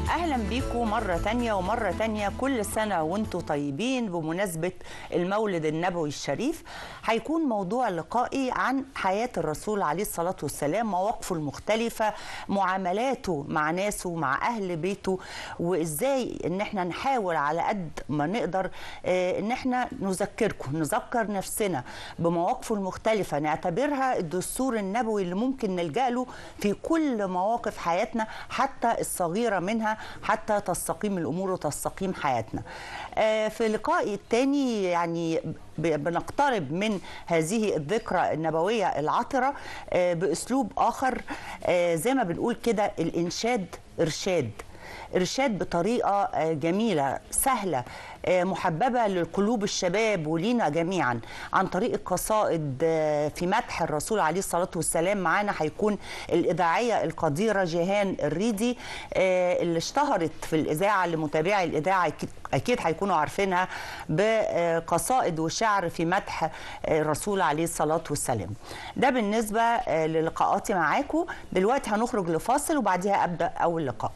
اهلا بيكم مره تانية ومره تانية كل سنه وانتم طيبين بمناسبه المولد النبوي الشريف هيكون موضوع لقائي عن حياه الرسول عليه الصلاه والسلام مواقفه المختلفه معاملاته مع ناسه مع اهل بيته وازاي ان احنا نحاول على قد ما نقدر آه، ان احنا نذكركم نذكر نفسنا بمواقفه المختلفه نعتبرها الدستور النبوي اللي ممكن نلجا له في كل مواقف حياتنا حتى الصغيره منها حتى تستقيم الامور وتستقيم حياتنا. آه، في لقائي الثاني يعني ب- بنقترب من هذه الذكرى النبويه العطره آه، باسلوب اخر آه، زي ما بنقول كده الانشاد ارشاد. ارشاد بطريقه آه، جميله سهله آه، محببه للقلوب الشباب ولينا جميعا عن طريق القصائد آه، في مدح الرسول عليه الصلاه والسلام معانا هيكون الاذاعيه القديره جيهان الريدي آه، اللي اشتهرت في الاذاعه لمتابعي الاذاعه أكيد- اكيد هيكونوا عارفينها بقصائد وشعر في مدح آه، الرسول عليه الصلاه والسلام ده بالنسبه آه، للقاءاتي معاكم دلوقتي هنخرج لفاصل وبعديها ابدا اول لقاء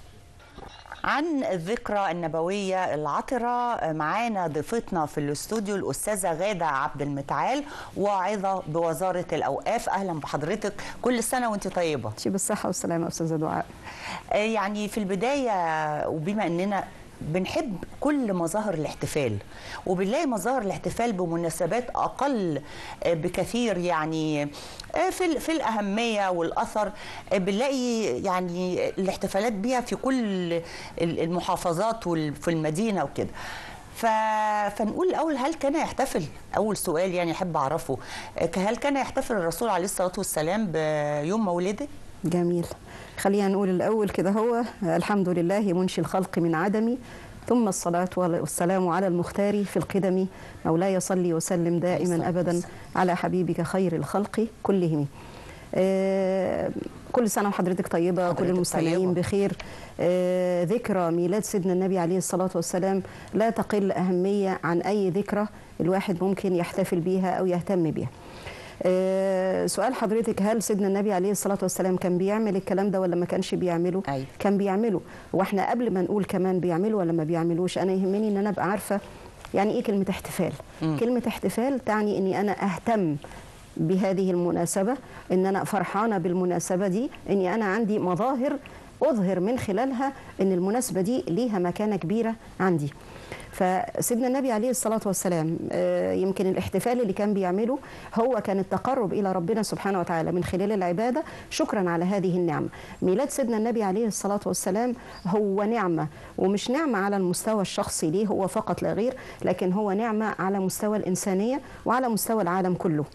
عن الذكرى النبوية العطرة معانا ضيفتنا في الاستوديو الأستاذة غادة عبد المتعال واعظة بوزارة الأوقاف أهلا بحضرتك كل سنة وانت طيبة شي بالصحة والسلامة أستاذة دعاء آه، يعني في البداية وبما أننا بنحب كل مظاهر الاحتفال وبنلاقي مظاهر الاحتفال بمناسبات اقل آه، بكثير يعني آه، في ال- في الاهميه والاثر آه، بنلاقي يعني الاحتفالات بيها في كل ال- المحافظات وفي المدينه وكده ف... فنقول الاول هل كان يحتفل اول سؤال يعني احب اعرفه آه، هل كان يحتفل الرسول عليه الصلاه والسلام بيوم مولده جميل خلينا نقول الأول كده هو الحمد لله منشي الخلق من عدم ثم الصلاة والسلام على المختار في القدم مولاي صلي وسلم دائما أبدا على حبيبك خير الخلق كلهم آه، كل سنة وحضرتك طيبة حضرتك كل المستمعين طيبة. بخير آه، ذكرى ميلاد سيدنا النبي عليه الصلاة والسلام لا تقل أهمية عن أي ذكرى الواحد ممكن يحتفل بيها أو يهتم بيها آه، سؤال حضرتك هل سيدنا النبي عليه الصلاة والسلام كان بيعمل الكلام ده ولا ما كانش بيعمله أيوة. كان بيعمله واحنا قبل ما نقول كمان بيعمله ولا ما بيعملوش انا يهمني ان انا ابقى عارفه يعني ايه كلمه احتفال مم. كلمه احتفال تعني اني انا اهتم بهذه المناسبه ان انا فرحانه بالمناسبه دي اني انا عندي مظاهر اظهر من خلالها ان المناسبه دي ليها مكانه كبيره عندي فسيدنا النبي عليه الصلاة والسلام آه، يمكن الاحتفال اللي كان بيعمله هو كان التقرب إلى ربنا سبحانه وتعالى من خلال العبادة شكرا على هذه النعمة ميلاد سيدنا النبي عليه الصلاة والسلام هو نعمة ومش نعمة على المستوى الشخصي ليه هو فقط لا غير لكن هو نعمة على مستوى الإنسانية وعلى مستوى العالم كله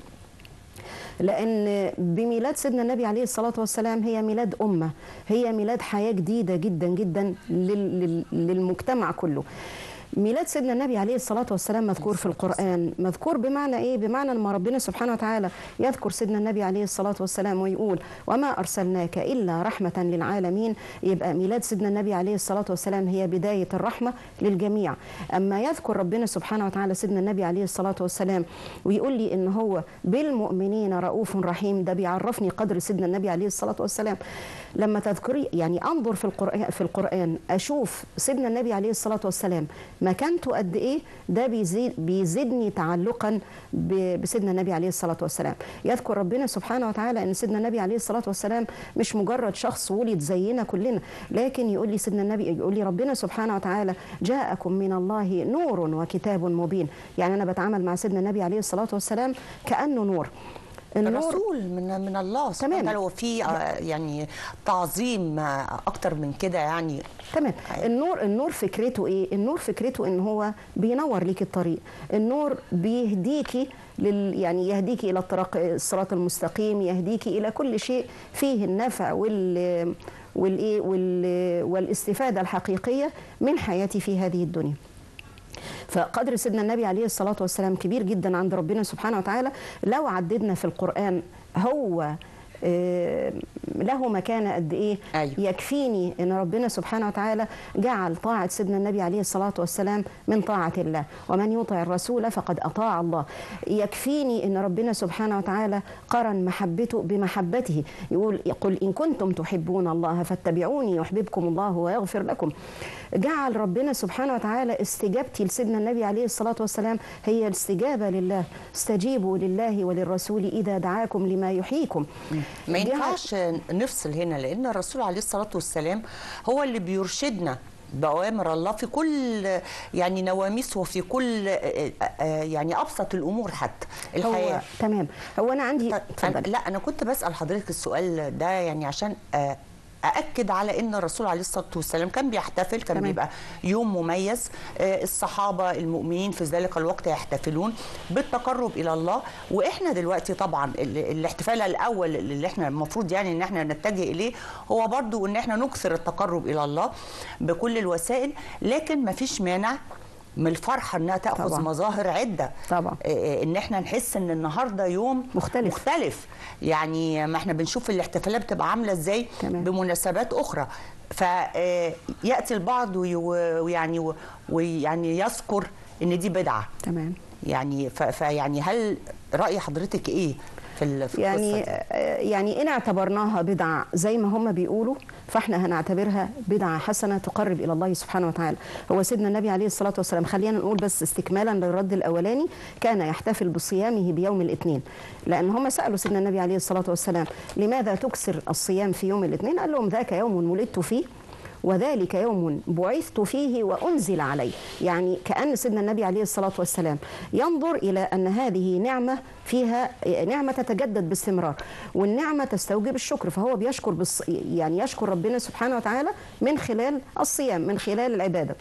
لان بميلاد سيدنا النبي عليه الصلاه والسلام هي ميلاد امه هي ميلاد حياه جديده جدا جدا لل- لل- للمجتمع كله ميلاد سيدنا النبي عليه الصلاة والسلام مذكور في القرآن مذكور بمعنى إيه؟ بمعنى لما ربنا سبحانه وتعالى يذكر سيدنا النبي عليه الصلاة والسلام ويقول وما أرسلناك إلا رحمة للعالمين يبقى ميلاد سيدنا النبي عليه الصلاة والسلام هي بداية الرحمة للجميع أما يذكر ربنا سبحانه وتعالى سيدنا النبي عليه الصلاة والسلام ويقول لي إن هو بالمؤمنين رؤوف رحيم ده بيعرفني قدر سيدنا النبي عليه الصلاة والسلام لما تذكري يعني انظر في القرآن في القرآن اشوف سيدنا النبي عليه الصلاة والسلام مكانته قد ايه ده بيزيد بيزيدني تعلقا ب- بسيدنا النبي عليه الصلاة والسلام يذكر ربنا سبحانه وتعالى ان سيدنا النبي عليه الصلاة والسلام مش مجرد شخص ولد زينا كلنا لكن يقول لي سيدنا النبي يقول لي ربنا سبحانه وتعالى جاءكم من الله نور وكتاب مبين يعني انا بتعامل مع سيدنا النبي عليه الصلاة والسلام كأنه نور الرسول من من الله سبحانه تمام. وتعالى وفي آه، يعني تعظيم آه، اكتر من كده يعني تمام أيوة. النور النور فكرته ايه النور فكرته ان هو بينور ليك الطريق النور بيهديكي لل يعني يهديكي الى الطريق الصراط المستقيم يهديكي الى كل شيء فيه النفع وال والايه وال والاستفاده الحقيقيه من حياتي في هذه الدنيا فقدر سيدنا النبي عليه الصلاة والسلام كبير جدا عند ربنا سبحانه وتعالى لو عددنا في القرآن هو آه، له مكانه قد ايه أيوة. يكفيني ان ربنا سبحانه وتعالى جعل طاعه سيدنا النبي عليه الصلاه والسلام من طاعه الله ومن يطع الرسول فقد اطاع الله يكفيني ان ربنا سبحانه وتعالى قرن محبته بمحبته يقول يقول ان كنتم تحبون الله فاتبعوني يحببكم الله ويغفر لكم جعل ربنا سبحانه وتعالى استجابتي لسيدنا النبي عليه الصلاه والسلام هي الاستجابه لله استجيبوا لله وللرسول اذا دعاكم لما يحييكم ما جعل- ينفعش نفصل هنا لان الرسول عليه الصلاه والسلام هو اللي بيرشدنا بأوامر الله في كل يعني نواميس وفي كل آه، آه، يعني أبسط الأمور حتى الحياة هو تمام هو انا عندي طيب، أنا اتفضل لا انا كنت بسال حضرتك السؤال ده يعني عشان آه، أأكد على أن الرسول عليه الصلاة والسلام كان بيحتفل كان تمام. بيبقى يوم مميز آه، الصحابة المؤمنين في ذلك الوقت يحتفلون بالتقرب إلى الله وإحنا دلوقتي طبعا ال- الاحتفال الأول اللي إحنا المفروض يعني أن إحنا نتجه إليه هو برضو أن إحنا نكثر التقرب إلى الله بكل الوسائل لكن ما فيش مانع من الفرحة أنها تأخذ طبعا. مظاهر عدة طبعا. آه، ان احنا نحس ان النهارده يوم مختلف. مختلف يعني ما احنا بنشوف الاحتفالات بتبقى عامله ازاي تمام. بمناسبات اخرى فياتي البعض وي- ويعني ويعني يذكر ان دي بدعه تمام يعني ف- فيعني هل راي حضرتك ايه في ال- في يعني القصه دي؟ آه، يعني ان اعتبرناها بدعه زي ما هم بيقولوا فاحنا هنعتبرها بدعه حسنه تقرب الى الله سبحانه وتعالى هو سيدنا النبي عليه الصلاه والسلام خلينا نقول بس استكمالا للرد الاولاني كان يحتفل بصيامه بيوم الاثنين لان هم سالوا سيدنا النبي عليه الصلاه والسلام لماذا تكسر الصيام في يوم الاثنين قال لهم ذاك يوم ولدت فيه وذلك يوم بعثت فيه وانزل علي يعني كان سيدنا النبي عليه الصلاه والسلام ينظر الى ان هذه نعمه فيها نعمه تتجدد باستمرار والنعمه تستوجب الشكر فهو بيشكر بالص... يعني يشكر ربنا سبحانه وتعالى من خلال الصيام من خلال العباده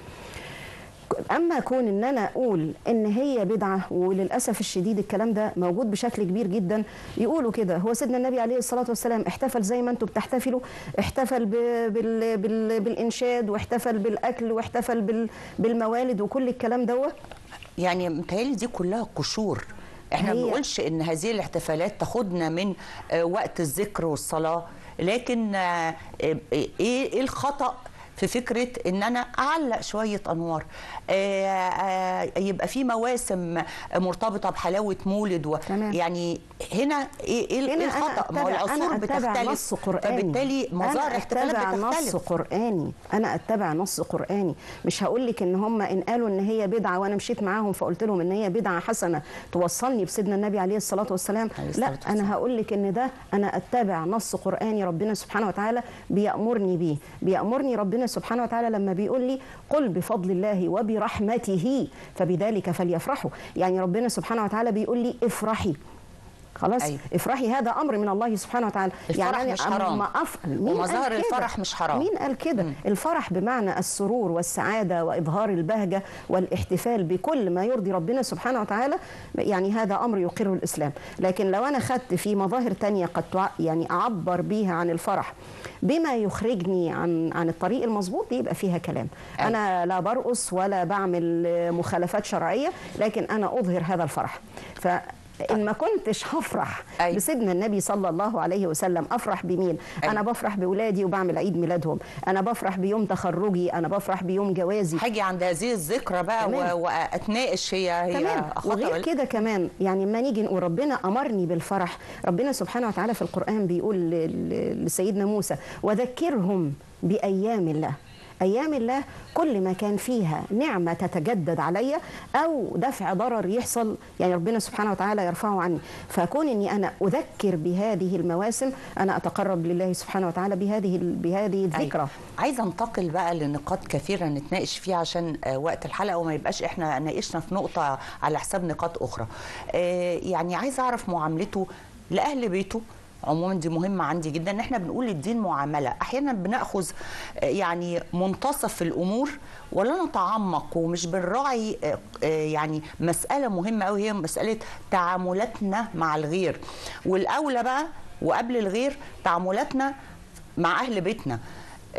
اما كون ان انا اقول ان هي بدعه وللاسف الشديد الكلام ده موجود بشكل كبير جدا يقولوا كده هو سيدنا النبي عليه الصلاه والسلام احتفل زي ما انتم بتحتفلوا احتفل ب... بال... بال... بالانشاد واحتفل بالاكل واحتفل بال... بالموالد وكل الكلام دوت يعني متهيألي دي كلها قشور احنا ما هي- بنقولش ان هذه الاحتفالات تاخدنا من آه، وقت الذكر والصلاه لكن آه، آه، ايه ايه الخطا في فكره ان انا اعلق شويه انوار آه، آه، يبقى في مواسم مرتبطه بحلاوه مولد و تمام. يعني هنا ايه ايه هنا إيه الخطا ما هو أنا العصور أنا أتبع بتختلف نص قرآني فبالتالي مظاهر أنا الاحتفالات أتبع نص بتختلف قرآني أنا أتبع نص قرآني مش هقول لك إن هم إن قالوا إن هي بدعة وأنا مشيت معاهم فقلت لهم إن هي بدعة حسنة توصلني بسيدنا النبي عليه الصلاة والسلام عليه لا الصلاة والسلام. أنا هقول لك إن ده أنا أتبع نص قرآني ربنا سبحانه وتعالى بيأمرني بيه بيأمرني ربنا سبحانه وتعالى لما بيقول لي قل بفضل الله وبرحمته فبذلك فليفرحوا يعني ربنا سبحانه وتعالى بيقول لي افرحي خلاص أيوة. أيوة. افرحي هذا امر من الله سبحانه وتعالى الفرح يعني مش أنا حرام. أما أف... مين ومظاهر قال كده؟ الفرح مش حرام. مين قال كده مم. الفرح بمعنى السرور والسعاده واظهار البهجه والاحتفال بكل ما يرضي ربنا سبحانه وتعالى يعني هذا امر يقره الاسلام لكن لو انا خدت في مظاهر تانية قد تع... يعني اعبر بيها عن الفرح بما يخرجني عن عن الطريق المظبوط دي يبقى فيها كلام أيوة. انا لا برقص ولا بعمل مخالفات شرعيه لكن انا اظهر هذا الفرح ف ان ما كنتش هفرح أيوة. بسيدنا النبي صلى الله عليه وسلم افرح بمين أيوة. انا بفرح باولادي وبعمل عيد ميلادهم انا بفرح بيوم تخرجي انا بفرح بيوم جوازي هاجي عند هذه الذكرى بقى تمام. و- واتناقش هي هي تمام خطأ وغير ولا- كده كمان يعني ما نيجي نقول ربنا امرني بالفرح ربنا سبحانه وتعالى في القران بيقول ل- ل- لسيدنا موسى وذكرهم بايام الله ايام الله كل ما كان فيها نعمه تتجدد عليا او دفع ضرر يحصل يعني ربنا سبحانه وتعالى يرفعه عني فكون اني انا اذكر بهذه المواسم انا اتقرب لله سبحانه وتعالى بهذه ال- بهذه الذكرى أيوة. عايزه انتقل بقى لنقاط كثيره نتناقش فيها عشان آه، وقت الحلقه وما يبقاش احنا ناقشنا في نقطه على حساب نقاط اخرى آه، يعني عايزه اعرف معاملته لاهل بيته عموما دي مهمه عندي جدا ان احنا بنقول الدين معامله احيانا بناخذ آه، يعني منتصف الامور ولا نتعمق ومش بنراعي آه، آه، يعني مساله مهمه قوي هي مساله تعاملاتنا مع الغير والاولى بقى وقبل الغير تعاملاتنا مع اهل بيتنا آه،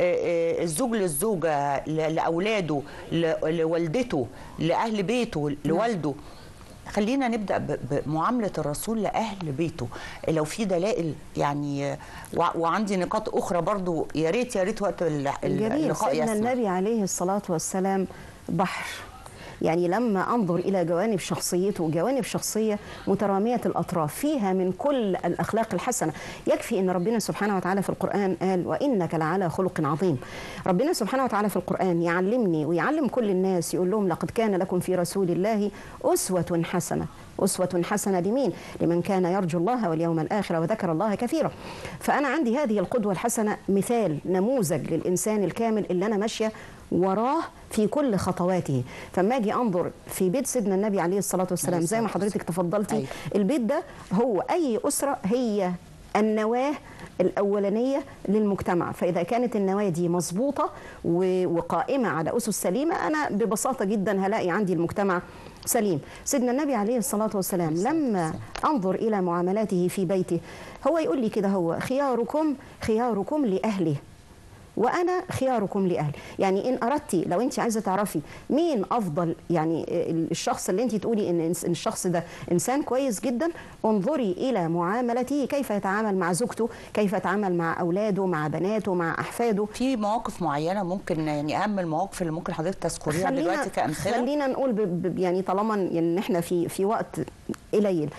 آه، الزوج للزوجه ل- لاولاده ل- لوالدته لاهل بيته لوالده خلينا نبدا ب- بمعامله الرسول لاهل بيته لو في دلائل يعني وع- وعندي نقاط اخرى برضو يا ريت يا ريت وقت ال- جميل اللقاء سيدنا يسمح النبي عليه الصلاة والسلام بحر يعني لما أنظر إلى جوانب شخصيته جوانب شخصية مترامية الأطراف فيها من كل الأخلاق الحسنة يكفي أن ربنا سبحانه وتعالى في القرآن قال وإنك لعلى خلق عظيم ربنا سبحانه وتعالى في القرآن يعلمني ويعلم كل الناس يقول لهم لقد كان لكم في رسول الله أسوة حسنة أسوة حسنة لمين؟ لمن كان يرجو الله واليوم الآخر وذكر الله كثيرا فأنا عندي هذه القدوة الحسنة مثال نموذج للإنسان الكامل اللي أنا ماشية وراه في كل خطواته فما اجي انظر في بيت سيدنا النبي عليه الصلاه والسلام عليه زي ما الصلاة حضرتك تفضلتي أيوة. البيت ده هو اي اسره هي النواه الاولانيه للمجتمع فاذا كانت النواه دي مظبوطه و- وقائمه على اسس سليمه انا ببساطه جدا هلاقي عندي المجتمع سليم سيدنا النبي عليه الصلاه والسلام لما انظر الى معاملاته في بيته هو يقول لي كده هو خياركم خياركم لاهله وانا خياركم لاهلي يعني ان اردتي لو انت عايزه تعرفي مين افضل يعني الشخص اللي انت تقولي ان إن الشخص ده انسان كويس جدا انظري الى معاملته كيف يتعامل مع زوجته كيف يتعامل مع اولاده مع بناته مع احفاده في مواقف معينه ممكن يعني اهم المواقف اللي ممكن حضرتك تذكريها دلوقتي كامثله خلينا نقول ب ب يعني طالما ان احنا في في وقت قليل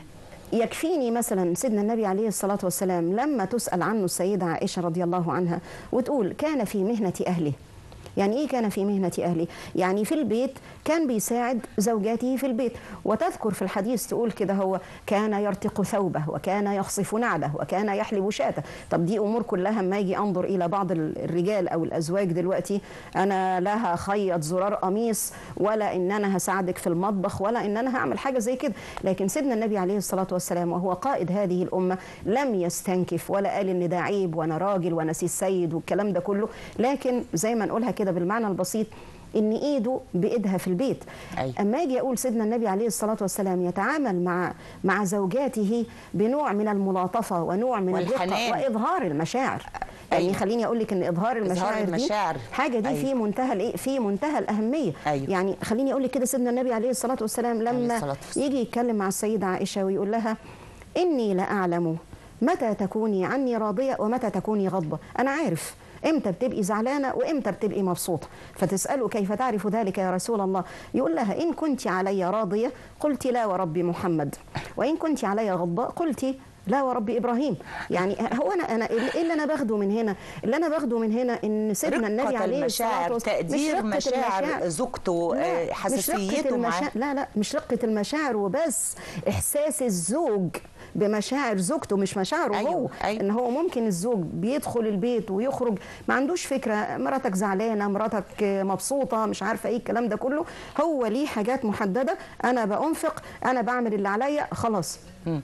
يكفيني مثلا سيدنا النبي عليه الصلاة والسلام لما تسأل عنه السيدة عائشة رضي الله عنها وتقول كان في مهنة أهله يعني ايه كان في مهنه اهله يعني في البيت كان بيساعد زوجاته في البيت وتذكر في الحديث تقول كده هو كان يرتق ثوبه وكان يخصف نعله وكان يحلب شاته طب دي امور كلها ما اجي انظر الى بعض الرجال او الازواج دلوقتي انا لا هخيط زرار قميص ولا ان انا هساعدك في المطبخ ولا ان انا هعمل حاجه زي كده لكن سيدنا النبي عليه الصلاه والسلام وهو قائد هذه الامه لم يستنكف ولا قال ان ده عيب وانا راجل وانا سي السيد والكلام ده كله لكن زي ما نقولها كده بالمعنى البسيط ان ايده بايدها في البيت أيوة. اما اجي اقول سيدنا النبي عليه الصلاه والسلام يتعامل مع مع زوجاته بنوع من الملاطفه ونوع من الرقه والحنان. واظهار المشاعر يعني أيوة. خليني اقول لك ان اظهار المشاعر, المشاعر. دي حاجه دي أيوة. في منتهى الايه في منتهى الاهميه أيوة. يعني خليني اقول لك كده سيدنا النبي عليه الصلاه والسلام عليه لما الصلاة والسلام. يجي يتكلم مع السيده عائشه ويقول لها اني لاعلم متى تكوني عني راضيه ومتى تكوني غضبه انا عارف امتى بتبقي زعلانه وامتى بتبقي مبسوطه فتساله كيف تعرف ذلك يا رسول الله يقول لها ان كنت علي راضيه قلت لا ورب محمد وان كنت علي غضباء قلت لا ورب ابراهيم يعني هو انا انا ايه اللي انا باخده من هنا اللي انا باخده من هنا ان سيدنا النبي رقة عليه الصلاه المشاعر والسلام مش تقدير رقة مشاعر المشاعر. زوجته لا، آه، مش رقة حساسيته معاه المشاعر لا لا مش رقة المشاعر وبس إحساس الزوج بمشاعر زوجته مش مشاعره أيوة، هو أيوة. ان هو ممكن الزوج بيدخل البيت ويخرج ما عندوش فكره مراتك زعلانه مراتك مبسوطه مش عارفه ايه الكلام ده كله هو ليه حاجات محدده انا بانفق انا بعمل اللي عليا خلاص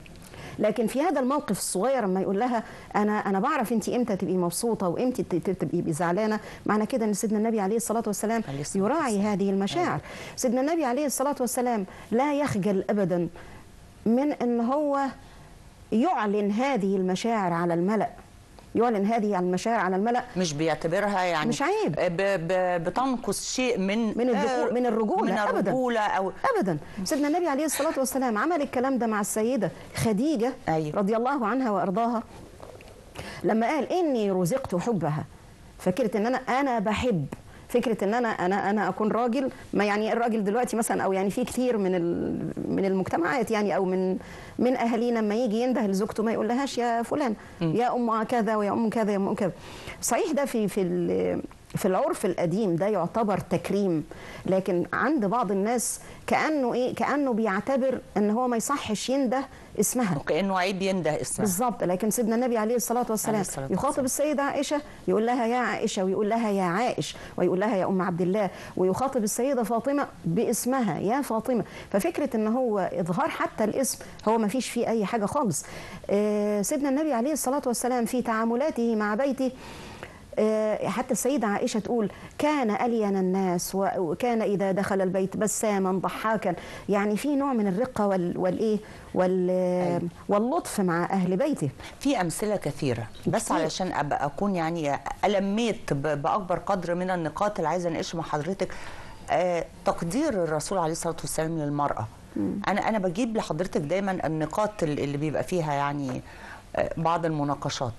لكن في هذا الموقف الصغير لما يقول لها انا انا بعرف انت امتى تبقي مبسوطه وامتى ت- ت- تبقي زعلانه معنى كده ان سيدنا النبي عليه الصلاه والسلام عليه الصلاة يراعي هذه المشاعر سيدنا النبي عليه الصلاه والسلام لا يخجل ابدا من ان هو يعلن هذه المشاعر على الملأ يعلن هذه المشاعر على الملأ مش بيعتبرها يعني مش عيب. ب ب بتنقص شيء من من الذكو- آه، من الرجولة، من أبداً. الرجوله او ابدا سيدنا النبي عليه الصلاه والسلام عمل الكلام ده مع السيده خديجه أيوة. رضي الله عنها وارضاها لما قال اني رزقت حبها فكره ان انا انا بحب فكره ان انا انا انا اكون راجل ما يعني الراجل دلوقتي مثلا او يعني في كتير من ال- من المجتمعات يعني او من من اهالينا لما يجي ينده لزوجته ما يقول لهاش يا فلان يا ام كذا ويا ام كذا يا ام كذا صحيح ده في في ال- في العرف القديم ده يعتبر تكريم لكن عند بعض الناس كانه ايه كانه بيعتبر ان هو ما يصحش ينده اسمها كانه عيب ينده اسمها بالظبط لكن سيدنا النبي عليه الصلاه والسلام عليه الصلاة يخاطب السيده عائشه يقول لها يا عائشه ويقول لها يا عائش ويقول لها يا ام عبد الله ويخاطب السيده فاطمه باسمها يا فاطمه ففكره ان هو اظهار حتى الاسم هو ما فيش فيه اي حاجه خالص آه، سيدنا النبي عليه الصلاه والسلام في تعاملاته مع بيته آه، حتى السيدة عائشة تقول كان ألين الناس و- وكان إذا دخل البيت بساما ضحاكا يعني في نوع من الرقة وال والإيه وال أيوة. واللطف مع أهل بيته في امثله كثيره بس كتير. علشان ابقى اكون يعني الميت ب- باكبر قدر من النقاط اللي عايزه اناقش مع حضرتك آه، تقدير الرسول عليه الصلاه والسلام للمراه انا انا بجيب لحضرتك دايما النقاط ال- اللي بيبقى فيها يعني آه، بعض المناقشات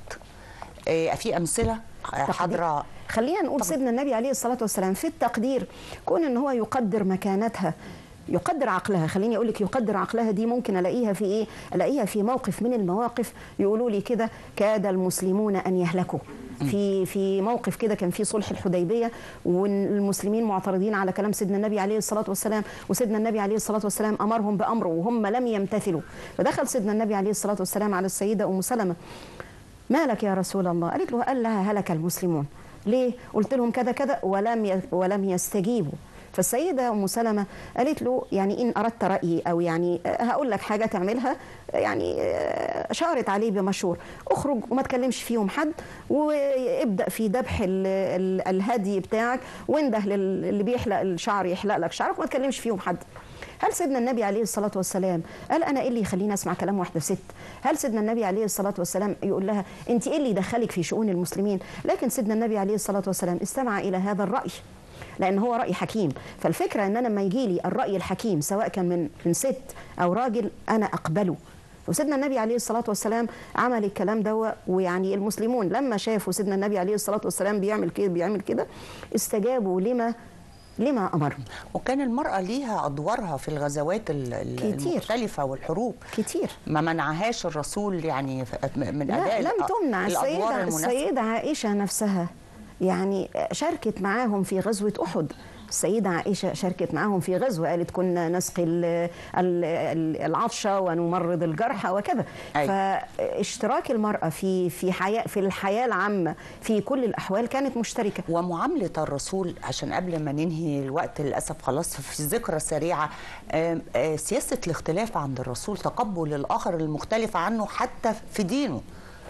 آه، في امثله آه، حاضره خلينا نقول سيدنا النبي عليه الصلاة والسلام في التقدير كون ان هو يقدر مكانتها يقدر عقلها خليني اقول لك يقدر عقلها دي ممكن الاقيها في ايه الاقيها في موقف من المواقف يقولوا لي كده كاد المسلمون ان يهلكوا في في موقف كده كان في صلح الحديبيه والمسلمين معترضين على كلام سيدنا النبي عليه الصلاه والسلام وسيدنا النبي عليه الصلاه والسلام امرهم بامره وهم لم يمتثلوا فدخل سيدنا النبي عليه الصلاه والسلام على السيده ام سلمه مالك يا رسول الله قالت له قال لها هلك المسلمون ليه قلت لهم كذا كذا ولم ي- ولم يستجيبوا فالسيدة أم سلمة قالت له يعني إن أردت رأيي أو يعني آه، هقول لك حاجة تعملها يعني آه، شارت عليه بمشور اخرج وما تكلمش فيهم حد وابدأ في ذبح ال- ال- الهدي بتاعك وانده لل- اللي بيحلق الشعر يحلق لك شعرك وما تكلمش فيهم حد هل سيدنا النبي عليه الصلاة والسلام قال أنا إيه اللي يخليني أسمع كلام واحدة ست هل سيدنا النبي عليه الصلاة والسلام يقول لها أنت إيه اللي يدخلك في شؤون المسلمين لكن سيدنا النبي عليه الصلاة والسلام استمع إلى هذا الرأي لأن هو رأي حكيم فالفكرة أن أنا لما يجي لي الرأي الحكيم سواء كان من من ست أو راجل أنا أقبله وسيدنا النبي عليه الصلاة والسلام عمل الكلام ده ويعني المسلمون لما شافوا سيدنا النبي عليه الصلاة والسلام بيعمل كده بيعمل كده استجابوا لما لما أمرهم وكان المرأة ليها أدوارها في الغزوات ال- ال- كتير. المختلفة والحروب كتير ما منعهاش الرسول يعني ف- من لا أداء لم الأ- تمنع الأدوار السيدة, المناسبة. السيدة عائشة نفسها يعني شاركت معاهم في غزوة أحد السيدة عائشة شاركت معاهم في غزوة قالت كنا نسقي ال- ال- ال- العطشة ونمرض الجرحى وكذا أي. فاشتراك المرأة في في حياة في الحياة العامة في كل الأحوال كانت مشتركة ومعاملة الرسول عشان قبل ما ننهي الوقت للأسف خلاص في ذكرى سريعة آم، آه، سياسة الاختلاف عند الرسول تقبل الآخر المختلف عنه حتى في دينه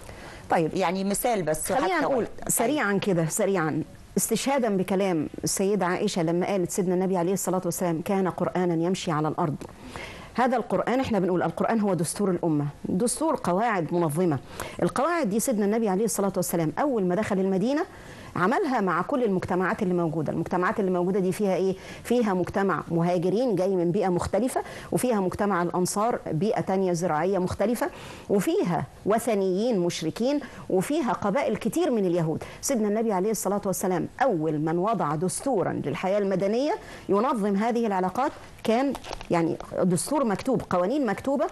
طيب يعني مثال بس خلينا حتى نقول وقت. سريعا كده سريعا استشهادا بكلام السيدة عائشة لما قالت سيدنا النبي عليه الصلاة والسلام كان قرآنا يمشي على الأرض هذا القرآن احنا بنقول القرآن هو دستور الأمة دستور قواعد منظمة القواعد دي سيدنا النبي عليه الصلاة والسلام أول ما دخل المدينة عملها مع كل المجتمعات اللي موجودة المجتمعات اللي موجودة دي فيها إيه؟ فيها مجتمع مهاجرين جاي من بيئة مختلفة وفيها مجتمع الأنصار بيئة تانية زراعية مختلفة وفيها وثنيين مشركين وفيها قبائل كتير من اليهود سيدنا النبي عليه الصلاة والسلام أول من وضع دستورا للحياة المدنية ينظم هذه العلاقات كان يعني دستور مكتوب قوانين مكتوبة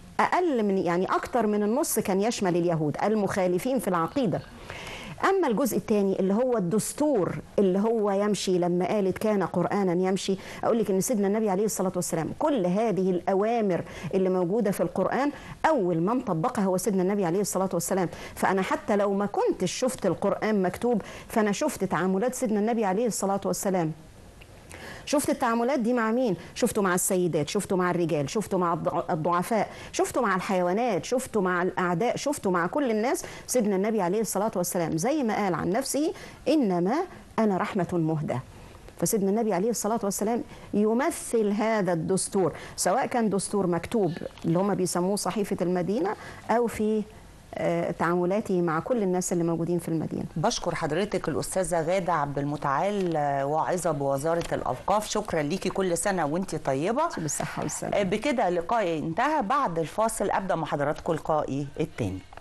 أقل من يعني أكتر من النص كان يشمل اليهود المخالفين في العقيدة أما الجزء الثاني اللي هو الدستور اللي هو يمشي لما قالت كان قرآنا يمشي أقول لك إن سيدنا النبي عليه الصلاة والسلام كل هذه الأوامر اللي موجودة في القرآن أول من طبقها هو سيدنا النبي عليه الصلاة والسلام فأنا حتى لو ما كنتش شفت القرآن مكتوب فأنا شفت تعاملات سيدنا النبي عليه الصلاة والسلام شفت التعاملات دي مع مين؟ شفته مع السيدات، شفته مع الرجال، شفته مع الضع- الضعفاء، شفته مع الحيوانات، شفته مع الأعداء، شفته مع كل الناس، سيدنا النبي عليه الصلاة والسلام زي ما قال عن نفسه إنما أنا رحمة مهدى. فسيدنا النبي عليه الصلاة والسلام يمثل هذا الدستور سواء كان دستور مكتوب اللي هم بيسموه صحيفة المدينة أو في آه، تعاملاته مع كل الناس اللي موجودين في المدينة بشكر حضرتك الأستاذة غادة عبد المتعال آه، واعظة بوزارة الأوقاف شكرا ليكي كل سنة وانت طيبة بالصحة والسلامة آه، بكده لقائي انتهى بعد الفاصل أبدأ مع حضراتكم لقائي التاني